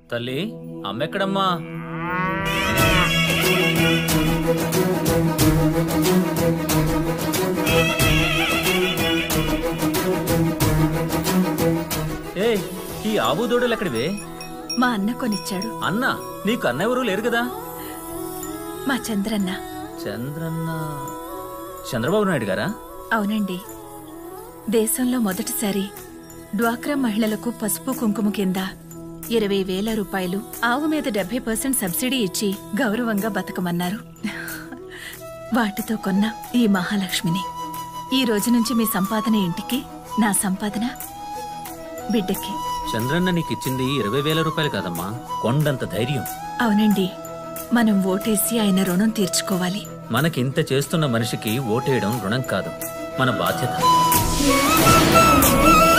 తల్లి అమ్మెక్కడమ్మా ఏ ఈ ఆవు దూడలు ఎక్కడివే మా అన్న కొనిచ్చాడు అన్న నీకు అన్న ఎవరు లేరు కదా మా చంద్రన్న చంద్రన్న చంద్రబాబు నాయుడు గారా అవునండి దేశంలో మొదటిసారి డ్వాక్రా మహిళలకు పసుపు కుంకుమ కింద ఇరవై వేల రూపాయలు ఆవు మీద డెబ్బై పర్సెంట్ సబ్సిడీ ఇచ్చి గౌరవంగా బతకమన్నారు వాటితో కొన్న ఈ మహాలక్ష్మిని ఈ రోజు నుంచి మీ సంపాదన ఇంటికి నా సంపాదన బిడ్డకి చంద్రన్న నీకు ఇచ్చింది ఇరవై వేల రూపాయలు కాదమ్మా కొండంత ధైర్యం అవునండి మనం ఓటేసి ఆయన రుణం తీర్చుకోవాలి మనకింత చేస్తున్న మనిషికి ఓటేయడం రుణం కాదు మన బాధ్యత ఆ